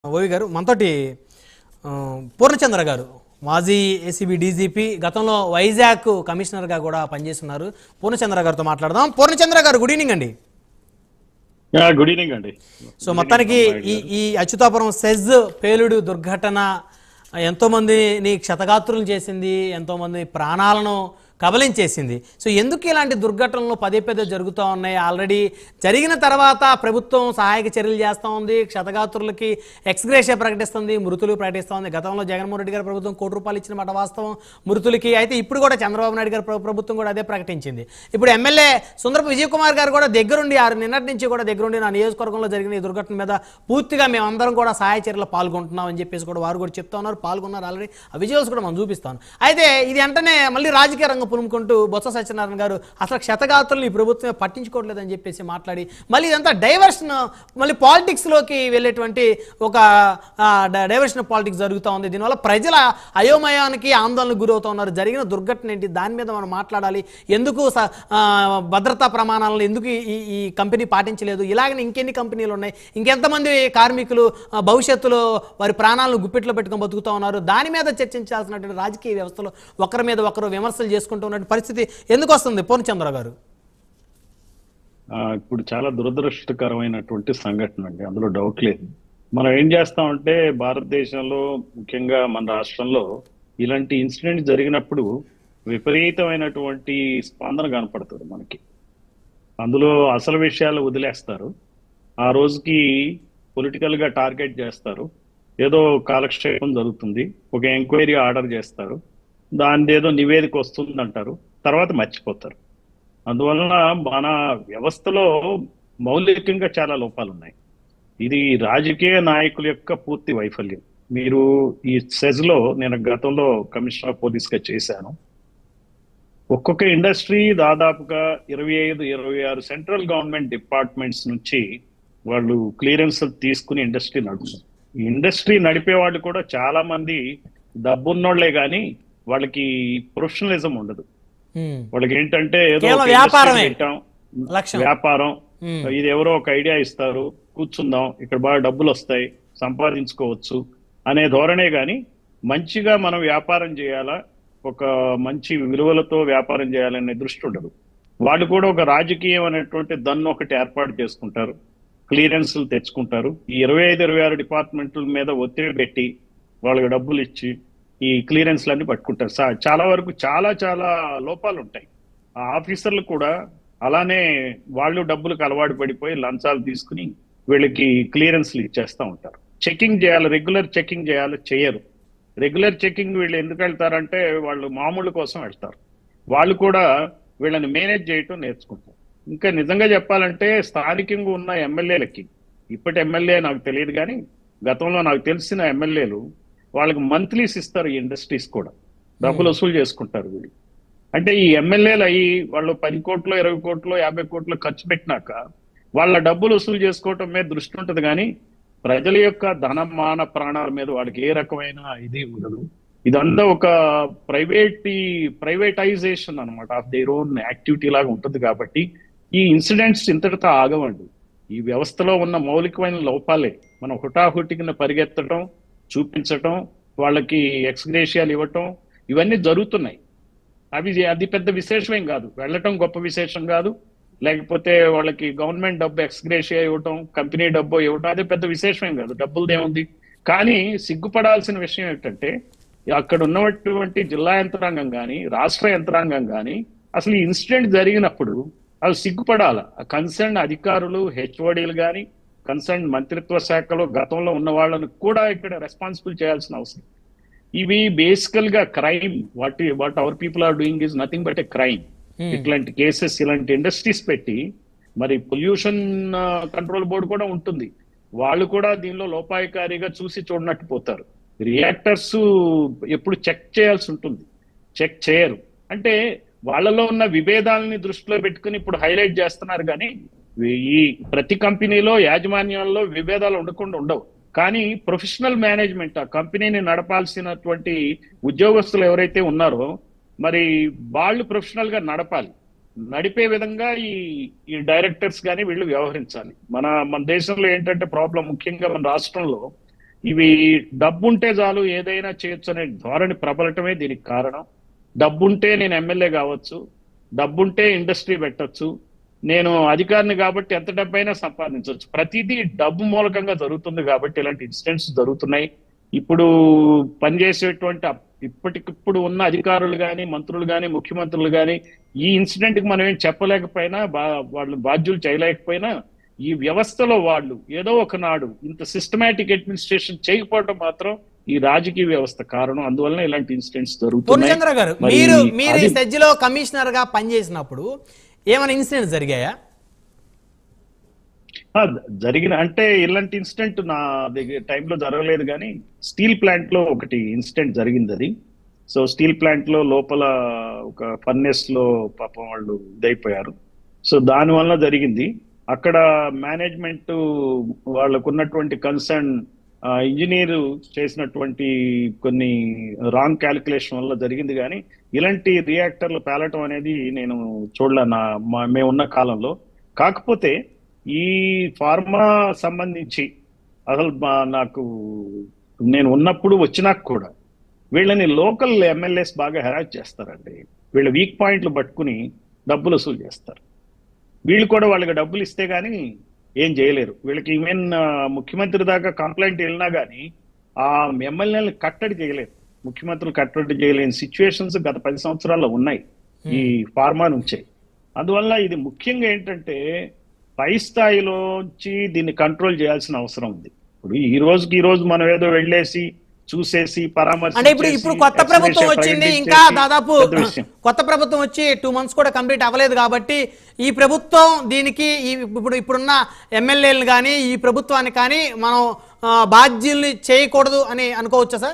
ఓవి గారు మనతోటి ఆ, పూర్ణచంద్ర గారు మాజీ ఏసీబీ డీజీపీ గతంలో వైజాగ్ కమిషనర్గా కూడా పనిచేస్తున్నారు పూర్ణచంద్ర గారితో మాట్లాడదాం పూర్ణచంద్ర గారు గుడ్ ఈవినింగ్ అండి యా, గుడ్ ఈవినింగ్ అండి సో మొత్తానికి ఈ ఈ అచ్యుతాపురం సెజ్ పేలుడు దుర్ఘటన ఎంతో మందిని క్షతగాత్రులు చేసింది ఎంతో మంది ప్రాణాలను కబలించేసింది సో ఎందుకు ఇలాంటి దుర్ఘటనలు పదే పదే జరుగుతూ ఉన్నాయి ఆల్రెడీ జరిగిన తర్వాత ప్రభుత్వం సహాయక చర్యలు చేస్తూ ఉంది క్షతగాత్రులకి ఎక్స్గ్రేషియా ప్రకటిస్తుంది మృతులు ప్రకటిస్తోంది గతంలో జగన్మోహన్ రెడ్డి గారి ప్రభుత్వం కోటి రూపాయలు ఇచ్చిన మాట వాస్తవం మృతులకి అయితే ఇప్పుడు కూడా చంద్రబాబు నాయుడు గారి ప్ర- ప్రభుత్వం కూడా అదే ప్రకటించింది ఇప్పుడు ఎమ్మెల్యే సుందరపు విజయ్ కుమార్ గారు కూడా దగ్గరుండి ఆరు నిన్నటి నుంచి కూడా దగ్గరుండి నా నియోజకవర్గంలో జరిగిన ఈ దుర్ఘటన మీద పూర్తిగా మేమందరం కూడా సహాయ చర్యలు పాల్గొంటున్నాం అని చెప్పేసి కూడా వారు కూడా చెప్తా ఉన్నారు పాల్గొన్నారు ఆల్రెడీ ఆ విజువల్స్ కూడా మనం చూపిస్తాను అయితే ఇది వెంటనే మళ్ళీ రాజకీయ రంగం పులుముకుంటూ బొత్స సత్యనారాయణ గారు అసలు క్షతగాత్రులు ఈ ప్రభుత్వం పట్టించుకోవట్లేదని చెప్పేసి మాట్లాడి మళ్ళీ ఇదంతా డైవర్షన్ మళ్ళీ పాలిటిక్స్లోకి వెళ్ళేటువంటి ఒక డైవర్షన్ పాలిటిక్స్ జరుగుతూ ఉంది దీనివల్ల ప్రజల అయోమయానికి ఆందోళనకు గురవుతూ ఉన్నారు జరిగిన దుర్ఘటన ఏంటి దాని మీద మనం మాట్లాడాలి ఎందుకు స- ఆ, భద్రతా ప్రమాణాలను ఎందుకు ఈ ఈ కంపెనీ పాటించలేదు ఇలాగనే ఇంకెన్ని కంపెనీలు ఉన్నాయి ఇంకెంతమంది కార్మికులు ఆ, భవిష్యత్తులో వారి ప్రాణాలను గుప్పిట్లో పెట్టుకొని బతుకుతూ ఉన్నారు దాని మీద చర్చించాల్సినటువంటి రాజకీయ వ్యవస్థలో ఒకరి మీద ఒకరు విమర్శలు చేసుకుంటూ ఉన్న పరిస్థితి ఎందుకు వస్తుంది పూర్ణచంద్ర గారు ఆ, ఇప్పుడు చాలా దురదృష్టకరమైనటువంటి సంఘటన అండి అందులో డౌట్ లేదు మనం ఏం చేస్తామంటే భారతదేశంలో ముఖ్యంగా మన రాష్ట్రంలో ఇలాంటి ఇన్సిడెంట్ జరిగినప్పుడు విపరీతమైనటువంటి స్పందన కనపడుతుంది మనకి అందులో అసలు విషయాలు వదిలేస్తారు ఆ రోజుకి పొలిటికల్ గా టార్గెట్ చేస్తారు ఏదో కాలక్షేపం జరుగుతుంది ఒక ఎంక్వైరీ ఆర్డర్ చేస్తారు దాని ఏదో నివేదిక వస్తుంది అంటారు తర్వాత మర్చిపోతారు అందువలన మన వ్యవస్థలో మౌలికంగా చాలా లోపాలు ఉన్నాయి ఇది రాజకీయ నాయకుల యొక్క పూర్తి వైఫల్యం మీరు ఈ సెజ్ లో నేను గతంలో కమిషనర్ ఆఫ్ పోలీస్ గా చేశాను ఒక్కొక్క ఇండస్ట్రీ దాదాపుగా ఇరవై ఐదు ఇరవై ఆరు సెంట్రల్ గవర్నమెంట్ డిపార్ట్మెంట్స్ నుంచి వాళ్ళు క్లియరెన్స్ తీసుకుని ఇండస్ట్రీ నడుపుతుంది ఈ ఇండస్ట్రీ నడిపే వాళ్ళు కూడా చాలా మంది డబ్బున్నోళ్లే కానీ వాళ్ళకి ప్రొఫెషనలిజం ఉండదు హ్మ్. వాళ్ళకి ఏంటంటే ఏదో కేవలం ఒక industry వ్యాపారమే. పెట్టాం లక్ష్యం వ్యాపారం హ్మ్. ఇది ఎవరో ఒక ఐడియా ఇస్తారు కూర్చుందాం ఇక్కడ బాగా డబ్బులు వస్తాయి సంపాదించుకోవచ్చు అనే ధోరణే గాని మంచిగా మనం వ్యాపారం చేయాలా ఒక మంచి విలువలతో వ్యాపారం చేయాలనే దృష్టి ఉండదు వాళ్ళు కూడా ఒక రాజకీయం అనేటువంటి దన్ను ఒకటి ఏర్పాటు చేసుకుంటారు క్లియరెన్స్లు తెచ్చుకుంటారు ఈ ఇరవై ఐదు ఇరవై ఆరు డిపార్ట్మెంట్ల మీద ఒత్తిడి పెట్టి వాళ్ళకి డబ్బులు ఇచ్చి ఈ క్లియరెన్స్లన్నీ పట్టుకుంటారు సా- చాలా వరకు చాలా చాలా లోపాలు ఉంటాయి ఆ ఆఫీసర్లు కూడా అలానే వాళ్ళు డబ్బులకు అలవాటు పడిపోయి లంచాలు తీసుకుని వీళ్ళకి క్లియరెన్స్లు ఇచ్చేస్తూ ఉంటారు చెకింగ్ చేయాలి రెగ్యులర్ చెకింగ్ చేయాలి చేయరు రెగ్యులర్ చెకింగ్ వీళ్ళు ఎందుకు వెళ్తారంటే వాళ్ళు మామూలు కోసం వెళ్తారు వాళ్ళు కూడా వీళ్ళని మేనేజ్ చేయటం నేర్చుకుంటారు ఇంకా నిజంగా చెప్పాలంటే స్థానికంగా ఉన్న ఎమ్మెల్యేలకి ఇప్పటి ఎమ్మెల్యే నాకు తెలియదు కానీ గతంలో నాకు తెలిసిన ఎమ్మెల్యేలు వాళ్ళకి మంత్లీస్ ఇస్తారు ఈ ఇండస్ట్రీస్ కూడా డబ్బులు వసూలు చేసుకుంటారు వీళ్ళు అంటే ఈ ఎమ్మెల్యేలు అయ్యి వాళ్ళు పది కోట్లు ఇరవై కోట్లు యాభై కోట్లు ఖర్చు పెట్టినాక వాళ్ళ డబ్బులు వసూలు చేసుకోవటం మీద దృష్టి ఉంటుంది కానీ ప్రజల యొక్క ధన మాన ప్రాణాల మీద వాళ్ళకి ఏ రకమైన ఇది ఉండదు ఇదంతా ఒక ప్రైవేట్ ప్రైవేటైజేషన్ అన్నమాట ఆఫ్ దేర్ ఓన్ యాక్టివిటీ లాగా ఉంటుంది కాబట్టి ఈ ఇన్సిడెంట్స్ ఇంతటితో ఆగవండి ఈ వ్యవస్థలో ఉన్న మౌలికమైన లోపాలే మనం హుటాహుటికిన పరిగెత్తడం చూపించటం వాళ్ళకి ఎక్స్గ్రేషియాలు ఇవ్వటం ఇవన్నీ జరుగుతున్నాయి అవి అది పెద్ద విశేషమేం కాదు వెళ్ళటం గొప్ప విశేషం కాదు లేకపోతే వాళ్ళకి గవర్నమెంట్ డబ్బు ఎక్స్గ్రేషియా ఇవ్వటం కంపెనీ డబ్బు ఇవ్వటం అది పెద్ద విశేషమేం కాదు డబ్బులది ఏముంది కానీ సిగ్గుపడాల్సిన విషయం ఏంటంటే అక్కడ ఉన్నటువంటి జిల్లా యంత్రాంగం కానీ రాష్ట్ర యంత్రాంగం కానీ అసలు ఈ ఇన్సిడెంట్ జరిగినప్పుడు అవి సిగ్గుపడాల కన్సర్న్ అధికారులు హెచ్ఓడీలు కానీ కన్సర్న్ మంత్రిత్వ శాఖలో గతంలో ఉన్న వాళ్ళని కూడా ఇక్కడ రెస్పాన్సిబుల్ చేయాల్సిన అవసరం ఇవి బేసికల్ గా crime what what our people are doing is nothing but a crime Hmm. ఇట్లాంటి కేసెస్ ఇలాంటి ఇండస్ట్రీస్ పెట్టి మరి పొల్యూషన్ కంట్రోల్ బోర్డు కూడా ఉంటుంది వాళ్ళు కూడా దీనిలో లోపాయకారిగా చూసి చూడనట్టు పోతారు రియాక్టర్స్ ఎప్పుడు చెక్ చేయాల్సి ఉంటుంది చెక్ చేయరు అంటే వాళ్ళలో ఉన్న విభేదాలని దృష్టిలో పెట్టుకుని ఇప్పుడు హైలైట్ చేస్తున్నారు కానీ ఈ ప్రతి కంపెనీలో యాజమాన్యంలో విభేదాలు ఉండకుండా ఉండవు కానీ ప్రొఫెషనల్ మేనేజ్మెంట్ ఆ కంపెనీని నడపాల్సినటువంటి ఉద్యోగస్తులు ఎవరైతే ఉన్నారో మరి వాళ్ళు ప్రొఫెషనల్ గా నడపాలి నడిపే విధంగా ఈ ఈ డైరెక్టర్స్ కానీ వీళ్ళు వ్యవహరించాలి మన మన దేశంలో ఏంటంటే ప్రాబ్లం ముఖ్యంగా మన రాష్ట్రంలో ఇవి డబ్బు ఉంటే చాలు ఏదైనా చేయొచ్చు అనే ధోరణి ప్రబలటమే దీనికి కారణం డబ్బుంటే నేను ఎమ్మెల్యే కావచ్చు డబ్బుంటే ఇండస్ట్రీ పెట్టొచ్చు నేను అధికారిని కాబట్టి ఎంత డబ్బైనా సంపాదించవచ్చు ప్రతిదీ డబ్బు మూలకంగా జరుగుతుంది కాబట్టి ఇలాంటి ఇన్సిడెంట్స్ జరుగుతున్నాయి ఇప్పుడు పనిచేసేటువంటి అప్- ఇప్పటికిప్పుడు ఉన్న అధికారులు కానీ మంత్రులు కానీ ముఖ్యమంత్రులు కానీ ఈ ఇన్సిడెంట్ కి మనం ఏం చెప్పలేకపోయినా బా వాళ్ళు బాధ్యులు చేయలేకపోయినా ఈ వ్యవస్థలో వాళ్ళు ఏదో ఒకనాడు ఇంత సిస్టమేటిక్ అడ్మినిస్ట్రేషన్ చేయకపోవడం మాత్రం ఈ రాజకీయ వ్యవస్థ కారణం అందువల్ల ఇలాంటి ఇన్సిడెంట్స్ జరుగుతున్నాయి పూర్ణచంద్ర గారు మరి మీరు మీరు ఈ అది- సెజ్లో కమిషనర్ గా పనిచేసినప్పుడు ఏమైనా ఇన్సిడెంట్స్ జరిగాయా ఆ, జరిగిన అంటే ఇలాంటి ఇన్సిడెంట్ నా దగ్గర టైంలో జరగలేదు కానీ స్టీల్ ప్లాంట్ లో ఒకటి ఇన్సిడెంట్ జరిగింది అది సో స్టీల్ ప్లాంట్ లో లోపల ఒక ఫర్నెస్ లో పాపం వాళ్ళు ఇదైపోయారు సో దాని వల్ల జరిగింది అక్కడ మేనేజ్మెంట్ వాళ్ళకు ఉన్నటువంటి కన్సర్న్ ఇంజనీర్ చేసినటువంటి కొన్ని రాంగ్ క్యాలిక్యులేషన్ వల్ల జరిగింది కానీ ఇలాంటి రియాక్టర్లు పేలటం అనేది నేను చూడలే నా మా- మేమున్న కాలంలో కాకపోతే ఈ ఫార్మా సంబంధించి అసలు మా- నాకు నేను ఉన్నప్పుడు వచ్చినాక కూడా వీళ్ళని లోకల్ ఎమ్మెల్యేస్ బాగా హెరాస్ చేస్తారండి వీళ్ళ వీక్ పాయింట్లు పట్టుకుని డబ్బులు వసూలు చేస్తారు వీళ్ళు కూడా వాళ్ళకి డబ్బులు ఇస్తే గానీ ఏం చేయలేరు వీళ్ళకి ఈవెన్ ముఖ్యమంత్రి దాకా కంప్లైంట్ వెళ్ళినా గానీ ఆ ఎమ్మెల్యేలను కట్టడి చేయలేరు ముఖ్యమంత్రులు కట్టడి చేయలేని సిచ్యువేషన్స్ గత పది సంవత్సరాల్లో ఉన్నాయి ఈ ఫార్మా నుంచే అందువల్ల ఇది ముఖ్యంగా ఏంటంటే పై స్థాయిలోంచి దీన్ని కంట్రోల్ చేయాల్సిన అవసరం ఉంది ఇప్పుడు ఈ రోజుకి ఈ రోజు మనం ఏదో వెళ్ళేసి చూసేసి పరామర్శ అంటే ఇప్పుడు ఇప్పుడు కొత్త ప్రభుత్వం వచ్చింది ఇంకా దాదాపు కొత్త ప్రభుత్వం వచ్చి టూ మంత్స్ కూడా కంప్లీట్ అవ్వలేదు కాబట్టి ఈ ప్రభుత్వం దీనికి ఈ ఇప్పుడు ఇప్పుడున్న ఎమ్మెల్యేలు కానీ ఈ ప్రభుత్వాన్ని కానీ మనం ఆ, బాధ్యుల్ని చేయకూడదు అని అనుకోవచ్చా సార్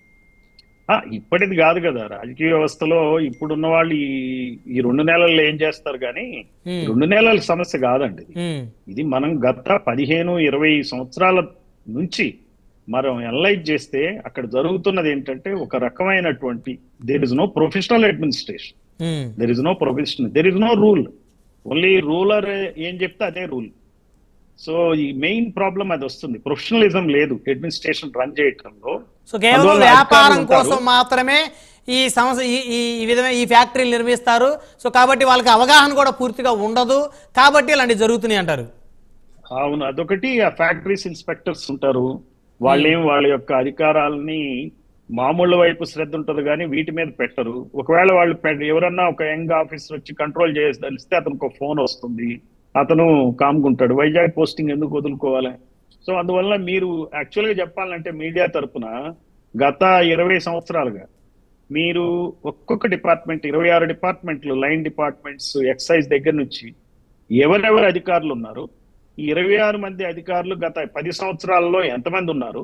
ఇప్పటిది కాదు కదా రాజకీయ వ్యవస్థలో ఇప్పుడున్న వాళ్ళు ఈ ఈ రెండు నెలల్లో ఏం చేస్తారు కానీ Hmm. రెండు నెలల సమస్య కాదండి ఇది ఉమ్, ఇది మనం గత పదిహేను ఇరవై సంవత్సరాల నుంచి మనం అనలైజ్ చేస్తే అక్కడ జరుగుతున్నది ఏంటంటే ఒక రకమైనటువంటి there is no professional administration um, there is no professional there is no rule only ruler ఏం చెప్తే అదే రూల్ సో ఈ మెయిన్ ప్రాబ్లం అది వస్తుంది ప్రొఫెషనలిజం లేదు అడ్మినిస్ట్రేషన్ రన్ చేయటంలో సో కేవలం అందువల్ల వ్యాపారం అధికారులు ఉంటారు. కోసం మాత్రమే ఈ సమస్య ఈ ఈ ఈ విధమైన ఈ ఫ్యాక్టరీలు నిర్మిస్తారు సో కాబట్టి వాళ్ళకి అవగాహన కూడా పూర్తిగా ఉండదు కాబట్టి ఇలాంటివి జరుగుతున్నాయి అంటారు అవును అదొకటి ఆ ఫ్యాక్టరీస్ ఇన్స్పెక్టర్స్ ఉంటారు వాళ్ళేం వాళ్ళ యొక్క అధికారాలని మామూలు వైపు శ్రద్ధ ఉంటుంది కానీ వీటి మీద పెట్టరు ఒకవేళ వాళ్ళు పె- ఎవరన్నా ఒక యంగ్ ఆఫీసర్ వచ్చి కంట్రోల్ చేసి తెలిస్తే అతనికి ఒక ఫోన్ వస్తుంది అతను కామ్గుంటాడు వైజాగ్ పోస్టింగ్ ఎందుకు వదులుకోవాలి సో అందువల్ల మీరు యాక్చువల్ గా చెప్పాలంటే మీడియా తరపున గత ఇరవై సంవత్సరాలుగా మీరు ఒక్కొక్క డిపార్ట్మెంట్ ఇరవై ఆరు డిపార్ట్మెంట్లు లైన్ డిపార్ట్మెంట్స్ ఎక్సైజ్ దగ్గర నుంచి ఎవరెవరు అధికారులు ఉన్నారు ఈ ఇరవై ఆరు మంది అధికారులు గత పది సంవత్సరాల్లో ఎంతమంది ఉన్నారు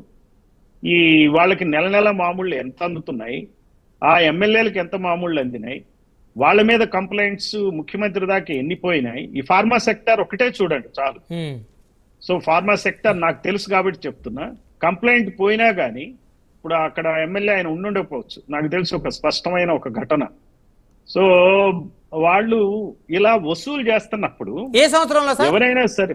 ఈ వాళ్ళకి నెల నెల మామూళ్ళు ఎంత అందుతున్నాయి ఆ ఎమ్మెల్యేలకు ఎంత మామూళ్ళు అందినాయి వాళ్ళ మీద కంప్లైంట్స్ ముఖ్యమంత్రి దాకా ఎన్ని పోయినాయి ఈ ఫార్మా సెక్టర్ ఒకటే చూడండి చాలు ఉమ్, సో ఫార్మా సెక్టర్ నాకు తెలుసు కాబట్టి చెప్తున్నా కంప్లైంట్ పోయినా కానీ ఇప్పుడు అక్కడ ఎమ్మెల్యే ఆయన ఉండుండకపోవచ్చు నాకు తెలిసి ఒక స్పష్టమైన ఒక ఘటన సో వాళ్ళు ఇలా వసూలు చేస్తున్నప్పుడు ఏ సంవత్సరంలో సార్ ఎవరైనా సరే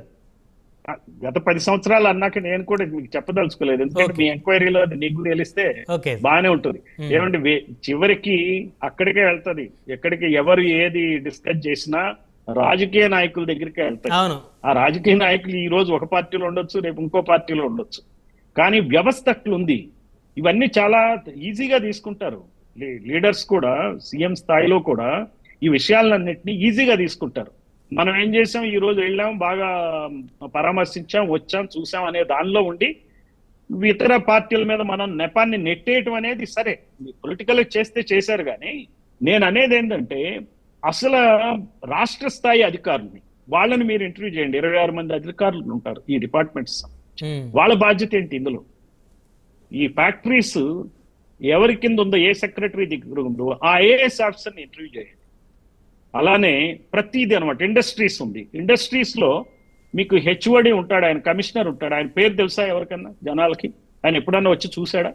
ఆ, గత పది సంవత్సరాలు అన్నాక నేను కూడా మీకు చెప్పదలుచుకోలేదు ఎందుకంటే మీ ఎంక్వైరీలో అది నీకు తెలిస్తే ఓకే బాగానే ఉంటుంది ఏమంటే వే- చివరికి అక్కడికే వెళ్తది ఎక్కడికి ఎవరు ఏది డిస్కస్ చేసినా రాజకీయ నాయకుల దగ్గరికే వెళ్తాయి అవును ఆ రాజకీయ నాయకులు ఈ రోజు ఒక పార్టీలో ఉండొచ్చు రేపు ఇంకో పార్టీలో ఉండొచ్చు కానీ వ్యవస్థ అట్లుంది ఇవన్నీ చాలా ఈజీగా తీసుకుంటారు లీ- లీడర్స్ కూడా సీఎం స్థాయిలో కూడా ఈ విషయాలన్నింటినీ ఈజీగా తీసుకుంటారు మనం ఏం చేసాం ఈ రోజు వెళ్ళాం బాగా పరామర్శించాం వచ్చాం చూసాం అనే దానిలో ఉండి ఇతర పార్టీల మీద మనం నెపాన్ని నెట్టేయటం అనేది సరే పొలిటికల్ చేస్తే చేశారు కానీ నేను అనేది ఏంటంటే అసలు రాష్ట్ర స్థాయి అధికారుల్ని వాళ్ళని మీరు ఇంటర్వ్యూ చేయండి ఇరవై ఆరు మంది అధికారులు ఉంటారు ఈ డిపార్ట్మెంట్స్ ఉమ్, వాళ్ళ బాధ్యత ఏంటి ఇందులో ఈ ఫ్యాక్టరీస్ ఎవరి కింద ఉందో ఏ సెక్రటరీ దగ్గర ఉందో ఆ ఐఏఎస్ ఆఫీసర్ని ఇంటర్వ్యూ చేయండి అలానే ప్రతిదీ అనమాట ఇండస్ట్రీస్ ఉంది ఇండస్ట్రీస్ లో మీకు హెచ్ఓడి ఉంటాడు ఆయన కమిషనర్ ఉంటాడు ఆయన పేరు తెలుసా ఎవరికన్నా జనాలకి ఆయన ఎప్పుడన్నా వచ్చి చూసాడా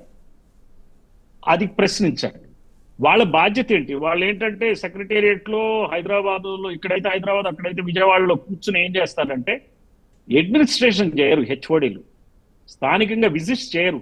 అది ప్రశ్నించండి వాళ్ళ బాధ్యత ఏంటి వాళ్ళు ఏంటంటే సెక్రటేరియట్ లో హైదరాబాద్ లో ఇక్కడైతే హైదరాబాద్ అక్కడైతే విజయవాడలో కూర్చుని ఏం చేస్తారంటే అడ్మినిస్ట్రేషన్ చేయరు హెచ్ఓడీలు స్థానికంగా విజిట్ చేయరు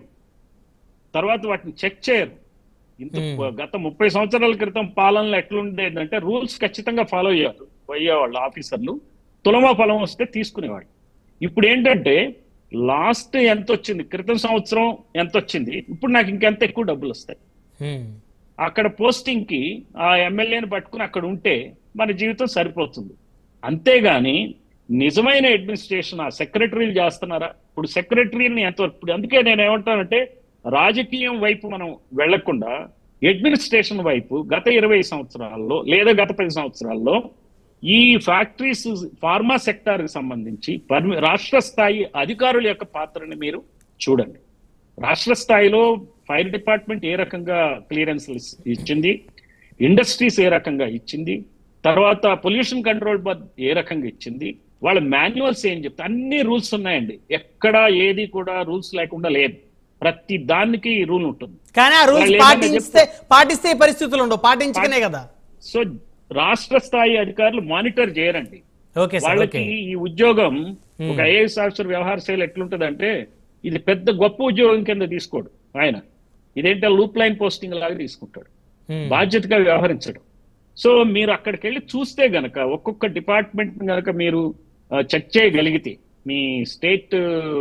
తర్వాత వాటిని చెక్ చేయరు ఇంత గత ముప్పై సంవత్సరాల క్రితం పాలనలో ఎట్లుండేదంటే రూల్స్ ఖచ్చితంగా ఫాలో అయ్యారు అయ్యేవాళ్ళు ఆఫీసర్లు తులమా ఫలం వస్తే తీసుకునేవాళ్ళు ఇప్పుడు ఏంటంటే లాస్ట్ ఎంత వచ్చింది క్రితం సంవత్సరం ఎంత వచ్చింది ఇప్పుడు నాకు ఇంకెంత ఎక్కువ డబ్బులు వస్తాయి హ్మ్. అక్కడ పోస్టింగ్ కి ఆ ఎమ్మెల్యేని పట్టుకుని అక్కడ ఉంటే మన జీవితం సరిపోతుంది అంతేగాని నిజమైన అడ్మినిస్ట్రేషన్ ఆ సెక్రటరీలు చేస్తున్నారా ఇప్పుడు సెక్రటరీని ఎంత ఇప్పుడు అందుకే నేను ఏమంటానంటే రాజకీయం వైపు మనం వెళ్లకుండా అడ్మినిస్ట్రేషన్ వైపు గత ఇరవై సంవత్సరాల్లో లేదా గత పది సంవత్సరాల్లో ఈ ఫ్యాక్టరీస్ ఫార్మా సెక్టార్ కి సంబంధించి పర్మి- రాష్ట్ర స్థాయి అధికారుల యొక్క పాత్రని మీరు చూడండి రాష్ట్ర స్థాయిలో ఫైర్ డిపార్ట్మెంట్ ఏ రకంగా క్లియరెన్స్ ఇచ్చింది ఇండస్ట్రీస్ ఏ రకంగా ఇచ్చింది తర్వాత పొల్యూషన్ కంట్రోల్ బోర్డ్ ఏ రకంగా ఇచ్చింది వాళ్ళ మాన్యువల్స్ ఏం చెప్తా అన్ని రూల్స్ ఉన్నాయండి ఎక్కడా ఏది కూడా రూల్స్ లేకుండా లేదు ప్రతి దానికి రూల్ ఉంటుంది కానీ ఆ రూల్స్ వాళ్ళు ఏమన్నా పాటిస్తే పాటిస్తే ఈ పరిస్థితులు ఉండవు పాటించకనే కదా సో రాష్ట్ర స్థాయి అధికారులు మానిటర్ చేయరండి ఓకే సార్ వాళ్ళకి ఓకే ఈ ఉద్యోగం ఒక ఐఏఎస్ ఆఫీసర్ వ్యవహార శైలి ఎట్లుంటదంటే ఇది పెద్ద గొప్ప ఉద్యోగం కింద తీసుకోడు ఆయన ఇదేంటే లూప్ లైన్ పోస్టింగ్ లాగా తీసుకుంటాడు హ్మ్. బాధ్యతగా వ్యవహరించడం సో మీరు అక్కడికి వెళ్ళి చూస్తే గనక ఒక్కొక్క డిపార్ట్మెంట్ గనక మీరు చెక్ చేయగలిగితే మీ స్టేట్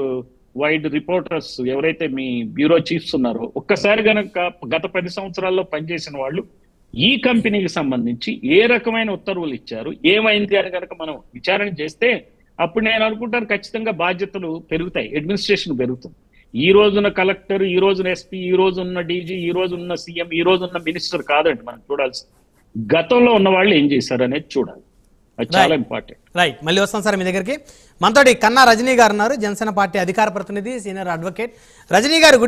వైడ్ రిపోర్టర్స్ ఎవరైతే మీ బ్యూరో చీఫ్స్ ఉన్నారో ఒక్కసారి గనక గత పది సంవత్సరాల్లో పనిచేసిన వాళ్ళు ఈ కంపెనీకి సంబంధించి ఏ రకమైన ఉత్తర్వులు ఇచ్చారు ఏమైంది అని కనుక మనం విచారణ చేస్తే అప్పుడు నేను అనుకుంటాను ఖచ్చితంగా బాధ్యతలు పెరుగుతాయి అడ్మినిస్ట్రేషన్ పెరుగుతుంది ఈ రోజున కలెక్టర్ ఈ రోజున ఎస్పీ ఈ రోజు ఉన్న డీజీ ఈ రోజు ఉన్న సీఎం ఈ రోజు ఉన్న మినిస్టర్ కాదండి మనం చూడాల్సి గతంలో ఉన్న వాళ్ళు ఏం చేశారు అనేది చూడాలి అది చాలా Right. ఇంపార్టెంట్ రైట్ మళ్ళీ వస్తాం సార్ మీ దగ్గరికి మనతోటి కన్నా రజనీ గారు ఉన్నారు జనసేన పార్టీ అధికార ప్రతినిధి సీనియర్ అడ్వకేట్ రజనీ గారు